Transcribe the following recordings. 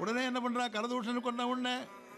உடனே என்ன பண்ணுறான் கரதூஷன் கொண்ட உடனே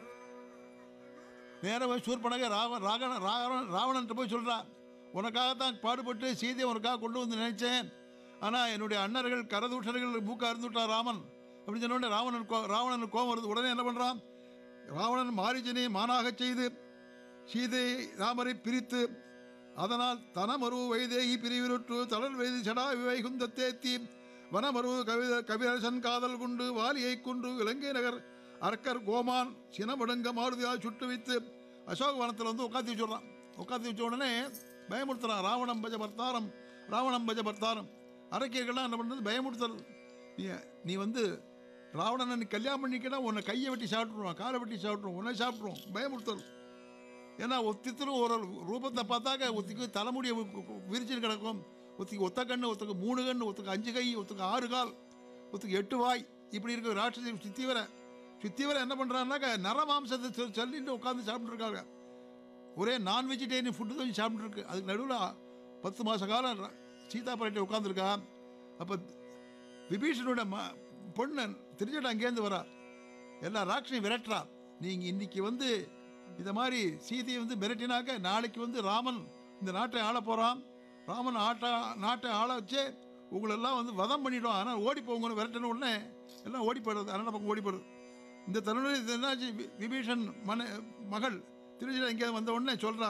நேராக போய் சூர்பனக ராவ ராகண ராவணன் ராவணன்ட்ட போய் சொல்கிறான் உனக்காகத்தான் பாடுபட்டு சீதையை உனக்காக கொண்டு வந்து நினைச்சேன் ஆனால் என்னுடைய அண்ணர்கள் கரதூஷர்கள் மூக்கா இருந்துட்டா ராமன் அப்படின்னு சொன்ன உடனே ராவணன் கோ ராவணன் கோபம் வருது உடனே என்ன பண்ணுறான் ராவணன் மாரிஜனை மானாகச் செய்து சீதை ராமரை பிரித்து அதனால் தனமரு வைதேகி பிரிவிருற்று தளர் வைதி சடா வைகுந்த தேத்தி வனமரு கவித கவிரசன் காதல் குண்டு வாலியை குன்று இலங்கை நகர் அரக்கர் கோமான் சினமடுங்க மாருதியாக சுட்டு வைத்து அசோக வனத்தில் வந்து உட்காந்து வச்சுடுறான் உட்காந்து வச்ச உடனே பயமுறுத்துறான் ராவணம் பஜ பர்த்தாரம் ராவணம் பஜ பர்த்தாரம் அரக்கியர்கள்லாம் என்ன பண்ணுறது பயமுறுத்துறது நீ நீ வந்து ராவணனை நீ கல்யாணம் பண்ணிக்கிட்டா உன்னை கையை வெட்டி சாப்பிட்ருவான் காலை வெட்டி சாப்பிட்ருவோம் உன்னை சாப்பிட்ருவோம் பயமுறுத்தல் ஏன்னா ஒத்தித்தரும் ஒரு ரூபத்தை பார்த்தாக்க ஒத்திக்கு தலைமுடிய விரிச்சுன்னு கிடக்கும் ஒத்திக்கு ஒத்த கண்ணு ஒத்துக்கு மூணு கண்ணு ஒத்துக்கு அஞ்சு கை ஒத்துக்கு ஆறு கால் ஒத்துக்கு எட்டு வாய் இப்படி இருக்க ராட்சசி சித்திவரை சித்திவரை என்ன பண்ணுறான்னாக்க நரமாம்சத்தை சொல் சொல்லிட்டு உட்காந்து சாப்பிட்ருக்காங்க ஒரே நான் வெஜிடேரியன் ஃபுட்டு தான் சாப்பிட்ருக்கு அதுக்கு நடுவில் பத்து மாத காலம் ர- சீதா பரட்டி உட்காந்துருக்கா அப்போ விபீஷனோட ம பொண்ணு திருச்சட அங்கேருந்து வரா எல்லா ராட்சனையும் விரட்டுறா நீங்கள் இன்னைக்கு வந்து இந்த மாதிரி சீதையை வந்து மிரட்டினாக்க நாளைக்கு வந்து ராமன் இந்த நாட்டை ஆள போகிறான் ராமன் ஆட்டா நாட்டை ஆள வச்சு உங்களெல்லாம் வந்து வதம் பண்ணிடும் ஆனால் ஓடி போங்கன்னு விரட்டின உடனே எல்லாம் ஓடி போயிடுறது அதனால் பக்கம் ஓடி போயிடுது இந்த தருணம் இது என்னாச்சு வி- விபீஷன் மன மகள் திருச்சியில் இங்கே வந்த உடனே சொல்கிறா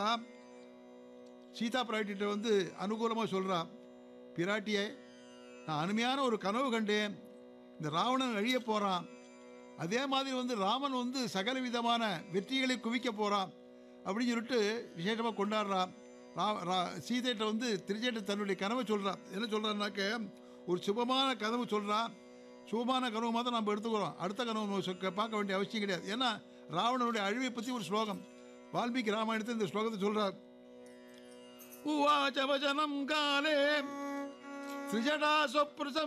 சீதா பிராட்டிகிட்ட வந்து அனுகூலமாக சொல்கிறா பிராட்டியே நான் அருமையான ஒரு கனவு கண்டேன் இந்த ராவணன் அழிய போகிறான் அதே மாதிரி வந்து ராமன் வந்து சகல விதமான வெற்றிகளை குவிக்க போகிறான் அப்படின்னு சொல்லிட்டு விசேஷமாக கொண்டாடுறான் ரா ரா சீதைகிட்ட வந்து திருச்சேட்ட தன்னுடைய கனவை சொல்கிறான் என்ன சொல்கிறான்னாக்க ஒரு சுபமான கனவு சொல்கிறான் சுபமான கனவு மாத்திரம் நம்ம எடுத்துக்கிறோம் அடுத்த கனவு நம்ம சொ- பார்க்க வேண்டிய அவசியம் கிடையாது ஏன்னா ராவணனுடைய அழிவை பற்றி ஒரு ஸ்லோகம் வால்மீகி ராமாயணத்தில் இந்த ஸ்லோகத்தை சொல்கிறார் உவாச்ச வச்சனம் காலே त्रिजटा स्वप्रसम